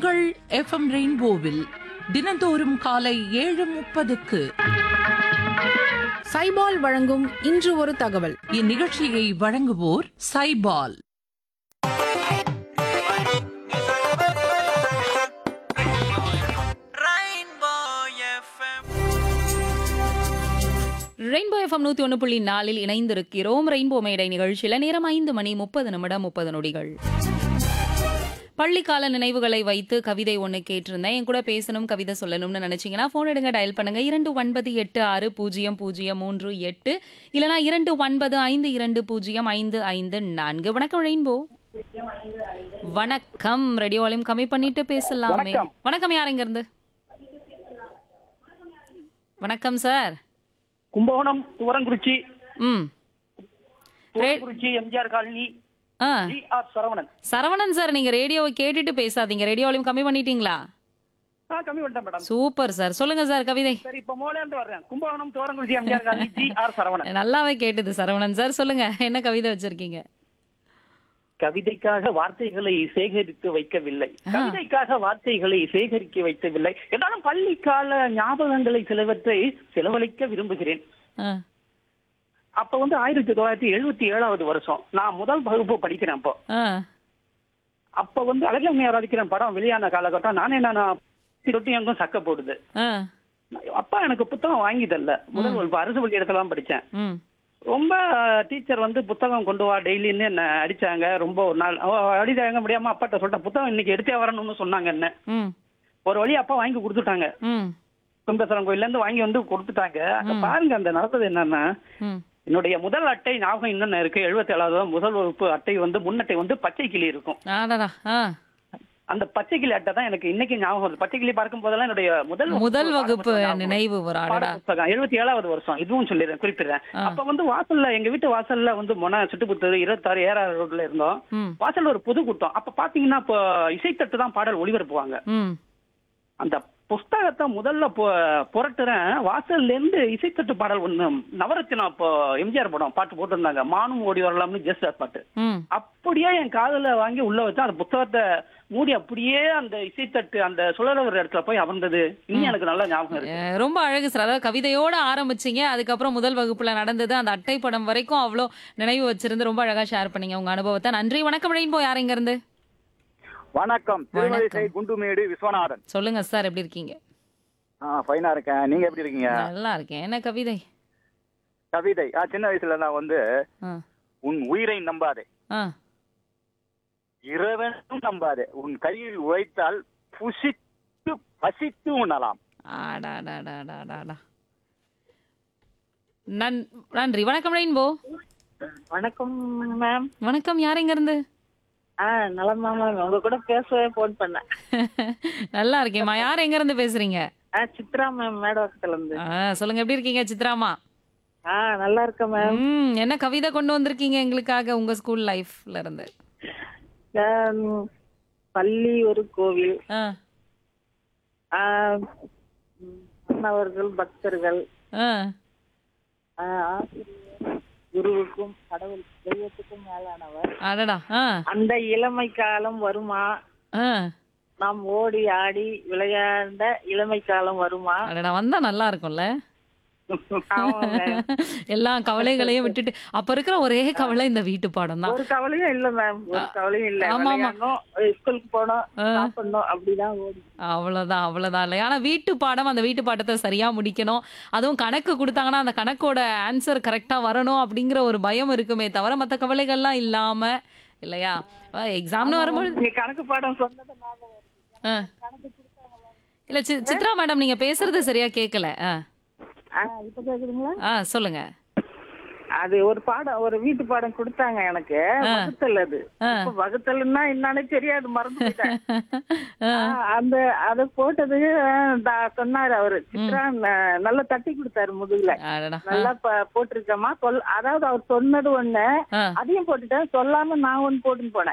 உங்கள் எஃப்எம் ரெயின்போவில் தினந்தோறும் காலை ஏழு முப்பதுக்கு சைபால் வழங்கும் இன்று ஒரு தகவல் இந்நிகழ்ச்சியை வழங்குவோர் சைபால் ரெயின்போ எஃப்எம் நூத்தி ஒன்று புள்ளி நாலில் இணைந்திருக்கிறோம் ரெயின்போ மேடை நிகழ்ச்சியில நேரம் ஐந்து மணி முப்பது நிமிடம் முப்பது நொடிகள் பள்ளிக்கால நினைவுகளை வைத்து கவிதை ஒன்று கேட்டிருந்தேன் என் கூட பேசணும் கவிதை சொல்லணும்னு நினைச்சீங்கன்னா ஃபோன் எடுங்க டயல் பண்ணுங்க இரண்டு ஒன்பது எட்டு ஆறு பூஜ்ஜியம் பூஜ்ஜியம் மூன்று எட்டு இல்லனா இரண்டு ஒன்பது ஐந்து இரண்டு பூஜ்ஜியம் ஐந்து ஐந்து நான்கு வணக்கம் ரெயின்போ வணக்கம் ரேடியோ வால்யூம் கம்மி பண்ணிட்டு பேசலாமே வணக்கம் யார் இங்க இருந்து வணக்கம் சார் கும்பகோணம் துவரங்குறிச்சி ம் துவரங்குறிச்சி எம்ஜிஆர் காலனி ஆ G R Saravanan Saravanan sir நீங்க ரேடியோவை கேட்டுட்டு பேசாதீங்க ரேடியோ வால்யூம் கம்மி பண்ணிட்டீங்களா ஆ கம்மி பண்ணிட்டேன் மேடம் சூப்பர் சார் சொல்லுங்க சார் கவிதை சரி இப்ப மோலேந்து வர்றேன் Kumbakonam Thuvarankurichi MGR colony G R Saravanan நல்லாவே கேட்டுது சரவணன் சார் சொல்லுங்க என்ன கவிதை வச்சிருக்கீங்க கவிதைக்காக வார்த்தைகளை சேகரித்து வைக்கவில்லை கவிதைக்காக வார்த்தைகளை சேகரிக்க வைக்கவில்லை என்றாலும் பள்ளி கால ஞாபகங்களை சிலவற்றை செலவழிக்க விரும்புகிறேன் ஆ, அப்ப வந்து ஆயிரத்தி தொள்ளாயிரத்தி எழுபத்தி ஏழாவது வருஷம் நான் முதல் வகுப்பு படிக்கிறேன் அப்போ ஆ, அப்ப வந்து அழகமையார் அடிக்கிற படம் வெளியான காலகட்டம் நானே நான் ரொட்டி எங்கும் சக்க போடுது ஆ, அப்பா எனக்கு புத்தகம் வாங்கி தரல முதல் வகுப்பு அரசு பள்ளி இடத்துல தான் படிச்சேன் ம், ரொம்ப டீச்சர் வந்து புத்தகம் கொண்டு வா டெய்லின்னு என்ன அடிச்சாங்க ரொம்ப ஒரு நாள் அடிதாங்க முடியாம அப்பாட்ட சொல்லிட்டேன் புத்தகம் இன்னைக்கு எடுத்தே வரணும்னு சொன்னாங்க என்ன ம், ஒரு வழி அப்பா வாங்கி கொடுத்துட்டாங்க ம், கும்பேஸ்வரம் கோயில்ல இருந்து வாங்கி வந்து கொடுத்துட்டாங்க அங்க பாருங்க அந்த நடந்தது என்னன்னா ம். என்னுடைய முதல் அட்டை ஞாபகம் இன்னும் இருக்கு எழுபத்தி ஏழாவது முதல் வகுப்பு அட்டை வந்து முன்னட்டை வந்து பச்சை கிளி இருக்கும் அடடா, ஆ. அந்த பச்சை கிளி அட்டை தான் எனக்கு இன்னைக்கு ஞாபகம் வருது பச்சை கிளி பார்க்கும் போதெல்லாம் என்னுடைய முதல் முதல் வகுப்பு பாடப்புத்தகம் ஞாபகம் வருது. நினைவு ஒரு அடடா பாடப்புத்தகம் எழுபத்தி ஏழாவது வருஷம் இதுவும் சொல்லிடுறேன் குறிப்பிடுறேன் அப்ப வந்து வாசல்ல எங்க வீட்டு வாசல்ல வந்து மொன சுட்டுப்புத்தூர் இருபத்தாறு ஏறாறு ரோட்ல இருந்தோம் ம், வாசல்ல ஒரு பொது கூட்டம் அப்ப பாத்தீங்கன்னா இப்போ இசைத்தட்டு தான் பாடல் ஒளிபரப்புவாங்க ம், அந்த புஸ்தகத்தை முதல்ல பொ- புரட்டுறேன் வாசல்ல இருந்து இசைத்தட்டு பாடல் ஒண்ணு நவரத்தினம் இப்போ எம்ஜிஆர் படம் பாட்டு போட்டிருந்தாங்க மானும் ஓடி வரலாம்னு ஜஸ்ட் பாட்டு ம். அப்படியே என் காதுல வாங்கி உள்ள வச்சா அந்த புத்தகத்தை மூடி அப்படியே அந்த இசைத்தட்டு அந்த சுழலவர் இடத்துல போய் அமர்ந்தது இன்னும் எனக்கு நல்ல ஞாபகம் இருக்கு அஹ், ரொம்ப அழகு சார் அதாவது கவிதையோட ஆரம்பிச்சீங்க அதுக்கப்புறம் முதல் வகுப்புல நடந்தது அந்த அட்டை படம் வரைக்கும் அவ்வளோ நினைவு வச்சிருந்து ரொம்ப அழகா ஷேர் பண்ணீங்க உங்க அனுபவத்தை நன்றி வணக்கம் ரெயின்போ யார் இங்க இருந்து வணக்கம் திருமலிசை குண்டுமேடு விஸ்வநாதன் சொல்லுங்க சார் எப்படி இருக்கீங்க ஆ ஃபைனா இருக்கேன் நீங்க எப்படி இருக்கீங்க நல்லா இருக்கேன் என்ன கவிதை கவிதை ஆ சின்ன வயசுல நான் வந்து ஆ, உன் உயிரை நம்பாதே ஆ, இறைவனும் நம்பாதே உன் கையில் உழைத்தால் புசித்து பசித்து உண்ணலாம் ஆடாடாடாடாடாடா. நன்- நன்றி வணக்கம் ரெயின்போ வணக்கம் மேம் வணக்கம் யார் இங்க இருந்து ஆ நலமா மேம் உங்க கூட பேசவே போன் பண்ணேன் நல்லா இருக்கேம்மா யார் எங்க இருந்து பேசுறீங்க ஆ சித்ரா மேம் மேடவக்கத்துல இருந்து ஆ, சொல்லுங்க எப்படி இருக்கீங்க சித்ராமா ஆ நல்லா இருக்கேன் மேம் ம் என்ன கவிதை கொண்டு வந்திருக்கீங்க எங்களுக்காக உங்க ஸ்கூல் லைஃப்ல இருந்து ஆம், பள்ளி ஒரு கோவில் ஆ, ஆ, ம், மாணவர்கள் பக்தர்கள் ஆ, ஆ, ஆசிரியர் குருவுக்கும் கடவுள் தெய்வத்துக்கும் மேலானவர் அடடா ஆ அந்த இளமை காலம் வருமா ஆ நாம் ஓடி ஆடி விளையாண்ட இளமை காலம் வருமா அடடா வந்தா நல்லா இருக்கும்ல ஆமா ma'am. எல்லா கவலைகளையும் விட்டுட்டு அப்ப இருக்கிற ஒரே கவலை இந்த வீட்டு பாடம் தான் ஒரு கவலையும் இல்ல மேம் ஒரு கவலையும் இல்ல ஆமா, ஆமா. விளையாடணும் ஸ்கூலுக்கு போனோம் சாப்பிடணும் அப்படிதான் ஓடி அவ்வளவுதான் அவ்வளவுதான் இல்லை ஆனா வீட்டு பாடம் அந்த வீட்டு பாடத்தை சரியா முடிக்கணும் அதுவும் கணக்கு கொடுத்தாங்கன்னா அந்த கணக்கோட ஆன்சர் கரெக்டா வரணும் அப்படிங்கிற ஒரு பயம் இருக்குமே தவிர மத்த கவலைகள்லாம் இல்லாம இல்லையா எக்ஸாம்னு வரும்போது நீங்க கணக்கு பாடம் சொன்னது ஞாபகம் வருது. ஆ. இல்ல சி- சித்ரா மேடம் நீங்க பேசுறது சரியா கேட்கல ஆ. ஆ, இப்ப கேக்குதுங்களா ஆ சொல்லுங்க அது ஒரு பாடம் ஒரு வீட்டு பாடம் கொடுத்தாங்க எனக்கு வகுத்தல் அது இப்ப வகுத்தல்னா என்னன்னு தெரியாது மறந்து போயிட்டேன் ஆ. ஆ, அந்த அத போட்டது ஆ, தா- சொன்னாரு அவரு சித்ரா ந- நல்லா தட்டி கொடுத்தாரு முதுகுல அடடா நல்லா ப- போட்டிருக்கேம்மா சொல் அதாவது அவர் சொன்னது ஒண்ணு ஆ. அதையும் போட்டுட்டேன் சொல்லாம நான் ஒண்ணு போட்டுன்னு போனேன்